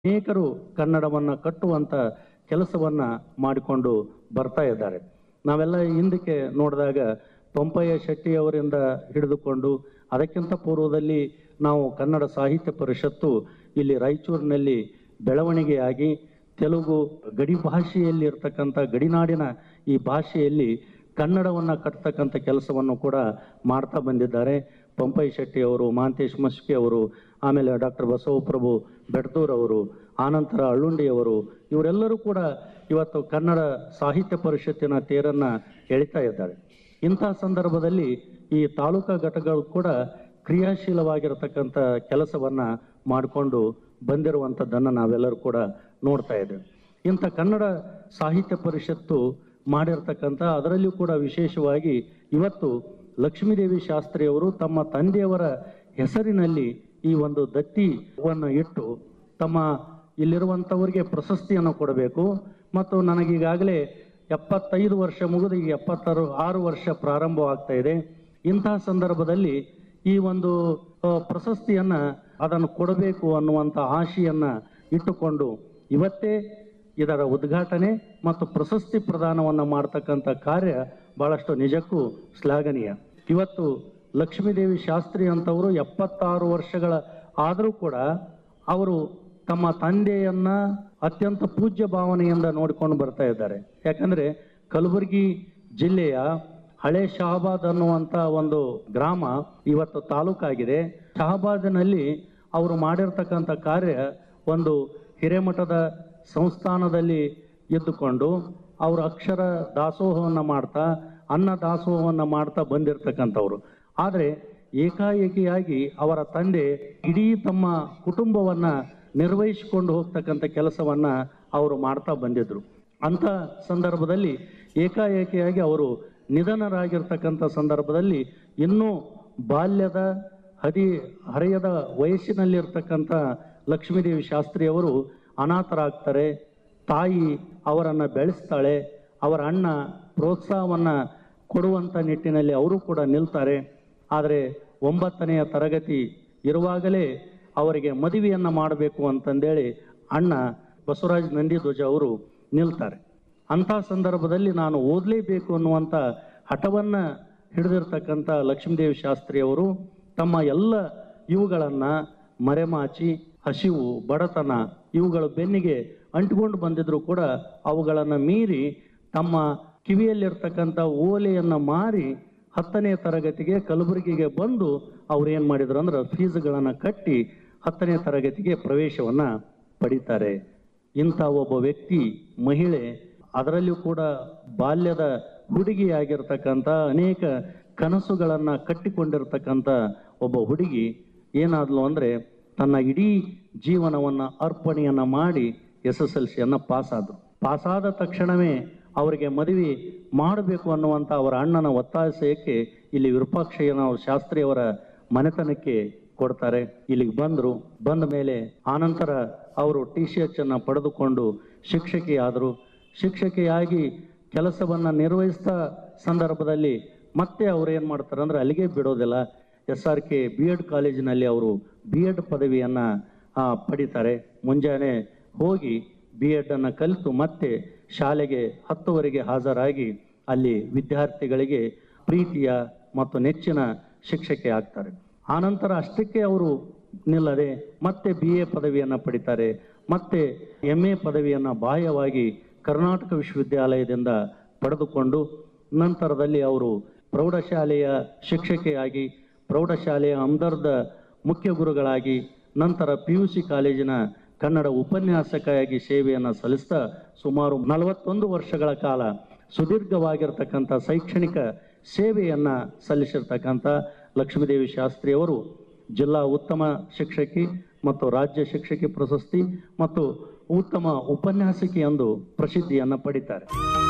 ಅನೇಕರು ಕನ್ನಡವನ್ನು ಕಟ್ಟುವಂತ ಕೆಲಸವನ್ನ ಮಾಡಿಕೊಂಡು ಬರ್ತಾ ಇದ್ದಾರೆ ನಾವೆಲ್ಲ ಹಿಂದಕ್ಕೆ ನೋಡಿದಾಗ ಪಂಪಯ್ಯ ಶೆಟ್ಟಿ ಅವರಿಂದ ಹಿಡಿದುಕೊಂಡು ಅದಕ್ಕಿಂತ ಪೂರ್ವದಲ್ಲಿ ನಾವು ಕನ್ನಡ ಸಾಹಿತ್ಯ ಪರಿಷತ್ತು ಇಲ್ಲಿ ರಾಯಚೂರಿನಲ್ಲಿ ಬೆಳವಣಿಗೆಯಾಗಿ ತೆಲುಗು ಗಡಿ ಭಾಷೆಯಲ್ಲಿ ಇರ್ತಕ್ಕಂಥ ಗಡಿನಾಡಿನ ಈ ಭಾಷೆಯಲ್ಲಿ ಕನ್ನಡವನ್ನು ಕಟ್ತಕ್ಕಂಥ ಕೆಲಸವನ್ನು ಕೂಡ ಮಾಡ್ತಾ ಬಂದಿದ್ದಾರೆ ಪಂಪಯ್ಯ ಶೆಟ್ಟಿ ಅವರು ಮಹಾಂತೇಶ್ ಮಸ್ಕಿ ಅವರು ಆಮೇಲೆ ಡಾಕ್ಟರ್ ಬಸವಪ್ರಭು ಬೆಡ್ದೂರ್ ಅವರು ಆನಂತರ ಅಳ್ಳುಂಡಿ ಅವರು ಇವರೆಲ್ಲರೂ ಕೂಡ ಇವತ್ತು ಕನ್ನಡ ಸಾಹಿತ್ಯ ಪರಿಷತ್ತಿನ ತೇರನ್ನ ಎಳಿತಾ ಇದ್ದಾರೆ ಇಂಥ ಸಂದರ್ಭದಲ್ಲಿ ಈ ತಾಲೂಕಾ ಘಟಕಗಳು ಕೂಡ ಕ್ರಿಯಾಶೀಲವಾಗಿರತಕ್ಕಂಥ ಕೆಲಸವನ್ನ ಮಾಡಿಕೊಂಡು ಬಂದಿರುವಂಥದ್ದನ್ನು ನಾವೆಲ್ಲರೂ ಕೂಡ ನೋಡ್ತಾ ಇದ್ದೇವೆ ಇಂಥ ಕನ್ನಡ ಸಾಹಿತ್ಯ ಪರಿಷತ್ತು ಮಾಡಿರ್ತಕ್ಕಂಥ ಅದರಲ್ಲಿಯೂ ಕೂಡ ವಿಶೇಷವಾಗಿ ಇವತ್ತು ಲಕ್ಷ್ಮೀದೇವಿ ಶಾಸ್ತ್ರಿಯವರು ತಮ್ಮ ತಂದೆಯವರ ಹೆಸರಿನಲ್ಲಿ ಈ ಒಂದು ದತ್ತಿವನ್ನು ಇಟ್ಟು ತಮ್ಮ ಇಲ್ಲಿರುವಂಥವರಿಗೆ ಪ್ರಶಸ್ತಿಯನ್ನು ಕೊಡಬೇಕು ಮತ್ತು ನನಗೀಗಾಗಲೇ ಎಪ್ಪತ್ತೈದು ವರ್ಷ ಮುಗಿದು ಈಗ ಎಪ್ಪತ್ತಾರು ಆರು ವರ್ಷ ಪ್ರಾರಂಭವಾಗ್ತಾ ಇದೆ ಇಂತಹ ಸಂದರ್ಭದಲ್ಲಿ ಈ ಒಂದು ಆ, ಪ್ರಶಸ್ತಿಯನ್ನ ಅದನ್ನು ಕೊಡಬೇಕು ಅನ್ನುವಂಥ ಆಶೆಯನ್ನ ಇಟ್ಟುಕೊಂಡು ಇವತ್ತೇ ಇದರ ಉದ್ಘಾಟನೆ ಮತ್ತು ಪ್ರಶಸ್ತಿ ಪ್ರದಾನವನ್ನು ಮಾಡ್ತಕ್ಕಂಥ ಕಾರ್ಯ ಬಹಳಷ್ಟು ನಿಜಕ್ಕೂ ಶ್ಲಾಘನೀಯ ಇವತ್ತು ಲಕ್ಷ್ಮೀದೇವಿ ಶಾಸ್ತ್ರಿ ಅಂತವರು ಎಪ್ಪತ್ತಾರು ವರ್ಷಗಳ ಆದರೂ ಕೂಡ ಅವರು ತಮ್ಮ ತಂದೆಯನ್ನ ಅತ್ಯಂತ ಪೂಜ್ಯ ಭಾವನೆಯಿಂದ ನೋಡಿಕೊಂಡು ಬರ್ತಾ ಇದ್ದಾರೆ ಯಾಕಂದ್ರೆ ಕಲಬುರಗಿ ಜಿಲ್ಲೆಯ ಹಳೆ ಶಹಬಾದ್ ಅನ್ನುವಂತ ಒಂದು ಗ್ರಾಮ ಇವತ್ತು ತಾಲೂಕಾಗಿದೆ ಶಹಬಾದಿನಲ್ಲಿ ಅವರು ಮಾಡಿರ್ತಕ್ಕಂಥ ಕಾರ್ಯ ಒಂದು ಹಿರೇಮಠದ ಸಂಸ್ಥಾನದಲ್ಲಿ ಇದ್ದುಕೊಂಡು ಅವರು ಅಕ್ಷರ ದಾಸೋಹವನ್ನು ಮಾಡ್ತಾ ಅನ್ನ ದಾಸೋಹವನ್ನು ಮಾಡ್ತಾ ಬಂದಿರತಕ್ಕಂಥವ್ರು ಆದರೆ ಏಕಾಏಕಿಯಾಗಿ ಅವರ ತಂದೆ ಇಡೀ ತಮ್ಮ ಕುಟುಂಬವನ್ನ ನಿರ್ವಹಿಸಿಕೊಂಡು ಹೋಗ್ತಕ್ಕಂಥ ಕೆಲಸವನ್ನ ಅವರು ಮಾಡ್ತಾ ಬಂದಿದ್ರು ಅಂಥ ಸಂದರ್ಭದಲ್ಲಿ ಏಕಾಏಕಿಯಾಗಿ ಅವರು ನಿಧನರಾಗಿರ್ತಕ್ಕಂಥ ಸಂದರ್ಭದಲ್ಲಿ ಇನ್ನೂ ಬಾಲ್ಯದ ಹದಿ ಹರೆಯದ ವಯಸ್ಸಿನಲ್ಲಿರ್ತಕ್ಕಂಥ ಲಕ್ಷ್ಮೀದೇವಿ ಶಾಸ್ತ್ರಿಯವರು ಅನಾಥರಾಗ್ತಾರೆ ತಾಯಿ ಅವರನ್ನು ಬೆಳೆಸ್ತಾಳೆ ಅವರ ಅಣ್ಣ ಪ್ರೋತ್ಸಾಹವನ್ನು ಕೊಡುವಂಥ ನಿಟ್ಟಿನಲ್ಲಿ ಅವರು ಕೂಡ ನಿಲ್ತಾರೆ ಆದರೆ ಒಂಬತ್ತನೆಯ ತರಗತಿ ಇರುವಾಗಲೇ ಅವರಿಗೆ ಮದುವೆಯನ್ನು ಮಾಡಬೇಕು ಅಂತಂದೇಳಿ ಅಣ್ಣ ಬಸವರಾಜ್ ನಂದಿಧ್ವಜ ಅವರು ನಿಲ್ತಾರೆ ಅಂಥ ಸಂದರ್ಭದಲ್ಲಿ ನಾನು ಓದಲೇಬೇಕು ಅನ್ನುವಂಥ ಹಠವನ್ನ ಹಿಡಿದಿರ್ತಕ್ಕಂಥ ಲಕ್ಷ್ಮೀದೇವಿ ಶಾಸ್ತ್ರಿಯವರು ತಮ್ಮ ಎಲ್ಲ ಇವುಗಳನ್ನು ಮರೆಮಾಚಿ ಹಸಿವು ಬಡತನ ಇವುಗಳ ಬೆನ್ನಿಗೆ ಅಂಟಿಕೊಂಡು ಬಂದಿದ್ರು ಕೂಡ ಅವುಗಳನ್ನು ಮೀರಿ ತಮ್ಮ ಕಿವಿಯಲ್ಲಿರ್ತಕ್ಕಂಥ ಓಲೆಯನ್ನು ಮಾರಿ ಹತ್ತನೇ ತರಗತಿಗೆ ಕಲಬುರಗಿಗೆ ಬಂದು ಅವ್ರು ಏನು ಮಾಡಿದ್ರು ಅಂದ್ರೆ ಫೀಸ್ಗಳನ್ನು ಕಟ್ಟಿ ಹತ್ತನೇ ತರಗತಿಗೆ ಪ್ರವೇಶವನ್ನ ಪಡಿತಾರೆ ಇಂಥ ಒಬ್ಬ ವ್ಯಕ್ತಿ ಮಹಿಳೆ ಅದರಲ್ಲಿಯೂ ಕೂಡ ಬಾಲ್ಯದ ಹುಡುಗಿಯಾಗಿರ್ತಕ್ಕಂಥ ಅನೇಕ ಕನಸುಗಳನ್ನು ಕಟ್ಟಿಕೊಂಡಿರ್ತಕ್ಕಂಥ ಒಬ್ಬ ಹುಡುಗಿ ಏನಾದ್ಲು ಅಂದರೆ ತನ್ನ ಇಡೀ ಜೀವನವನ್ನು ಅರ್ಪಣೆಯನ್ನು ಮಾಡಿ ಎಸ್ ಎಸ್ ಎಲ್ ಸಿಯನ್ನು ಪಾಸಾದ್ರು ಪಾಸಾದ ತಕ್ಷಣವೇ ಅವರಿಗೆ ಮದುವೆ ಮಾಡಬೇಕು ಅನ್ನುವಂಥ ಅವರ ಅಣ್ಣನ ಒತ್ತಾಸೆಯಕ್ಕೆ ಇಲ್ಲಿ ವಿರೂಪಾಕ್ಷಯ್ಯನ ಅವ್ರ ಶಾಸ್ತ್ರಿಯವರ ಮನೆತನಕ್ಕೆ ಕೊಡ್ತಾರೆ ಇಲ್ಲಿಗೆ ಬಂದರು ಬಂದ ಮೇಲೆ ಆನಂತರ ಅವರು ಟಿ ಸಿ ಎಚ್ ಅನ್ನು ಪಡೆದುಕೊಂಡು ಶಿಕ್ಷಕಿಯಾದರು ಶಿಕ್ಷಕಿಯಾಗಿ ಕೆಲಸವನ್ನು ನಿರ್ವಹಿಸ್ತಾ ಸಂದರ್ಭದಲ್ಲಿ ಮತ್ತೆ ಅವ್ರು ಏನು ಮಾಡ್ತಾರೆ ಅಂದ್ರೆ ಅಲ್ಲಿಗೆ ಬಿಡೋದಿಲ್ಲ S R K B Ed ಕಾಲೇಜಿನಲ್ಲಿ ಅವರು ಬಿ ಎಡ್ ಪದವಿಯನ್ನು ಪಡಿತಾರೆ ಮುಂಜಾನೆ ಹೋಗಿ ಬಿ ಎಡನ್ನು ಕಲಿತು ಮತ್ತೆ ಶಾಲೆಗೆ ಹತ್ತುವರೆಗೆ ಹಾಜರಾಗಿ ಅಲ್ಲಿ ವಿದ್ಯಾರ್ಥಿಗಳಿಗೆ ಪ್ರೀತಿಯ ಮತ್ತು ನೆಚ್ಚಿನ ಶಿಕ್ಷಕಿ ಆಗ್ತಾರೆ ಆನಂತರ ಅಷ್ಟಕ್ಕೆ ಅವರು ನಿಲ್ಲದೆ ಮತ್ತೆ ಬಿ ಎ ಪದವಿಯನ್ನು ಪಡಿತಾರೆ ಮತ್ತೆ ಎಂ ಎ ಪದವಿಯನ್ನು ಬಾಹ್ಯವಾಗಿ ಕರ್ನಾಟಕ ವಿಶ್ವವಿದ್ಯಾಲಯದಿಂದ ಪಡೆದುಕೊಂಡು ನಂತರದಲ್ಲಿ ಅವರು ಪ್ರೌಢಶಾಲೆಯ ಶಿಕ್ಷಕಿಯಾಗಿ ಪ್ರೌಢಶಾಲೆಯ ಹಮ್ದರ್ದ ಮುಖ್ಯ ಗುರುಗಳಾಗಿ ನಂತರ ಪಿ ಯು ಸಿ ಕಾಲೇಜಿನ ಕನ್ನಡ ಉಪನ್ಯಾಸಕಿಯಾಗಿ ಸೇವೆಯನ್ನು ಸಲ್ಲಿಸ್ತಾ ಸುಮಾರು ನಲವತ್ತೊಂದು ವರ್ಷಗಳ ಕಾಲ ಸುದೀರ್ಘವಾಗಿರ್ತಕ್ಕಂಥ ಶೈಕ್ಷಣಿಕ ಸೇವೆಯನ್ನ ಸಲ್ಲಿಸಿರ್ತಕ್ಕಂಥ ಲಕ್ಷ್ಮೀದೇವಿ ಶಾಸ್ತ್ರಿಯವರು ಜಿಲ್ಲಾ ಉತ್ತಮ ಶಿಕ್ಷಕಿ ಮತ್ತು ರಾಜ್ಯ ಶಿಕ್ಷಕಿ ಪ್ರಶಸ್ತಿ ಮತ್ತು ಉತ್ತಮ ಉಪನ್ಯಾಸಕಿ ಎಂದು ಪ್ರಸಿದ್ಧಿಯನ್ನು ಪಡಿತಾರೆ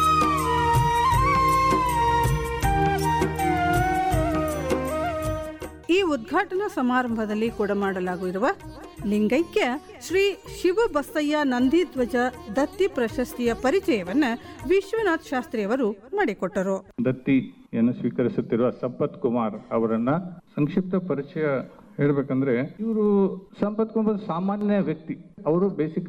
ಈ ಉದ್ಘಾಟನಾ ಸಮಾರಂಭದಲ್ಲಿ ಕೊಡಮಾಡಲಾಗಿರುವ ಲಿಂಗೈಕ್ಯ ಶ್ರೀ ಶಿವಬಸಯ್ಯ ನಂದಿಧ್ವಜ ದತ್ತಿ ಪ್ರಶಸ್ತಿಯ ಪರಿಚಯವನ್ನ ವಿಶ್ವನಾಥ್ ಶಾಸ್ತ್ರಿಯವರು ಮಾಡಿಕೊಟ್ಟರು ದತ್ತಿಯನ್ನು ಸ್ವೀಕರಿಸುತ್ತಿರುವ ಸಂಪತ್ ಕುಮಾರ್ ಅವರನ್ನ ಸಂಕ್ಷಿಪ್ತ ಪರಿಚಯ ಹೇಳ್ಬೇಕಂದ್ರೆ ಇವರು ಸಂಪತ್ ಕುಮಾರ್ ಸಾಮಾನ್ಯ ವ್ಯಕ್ತಿ ಅವರು ಬೇಸಿಕ್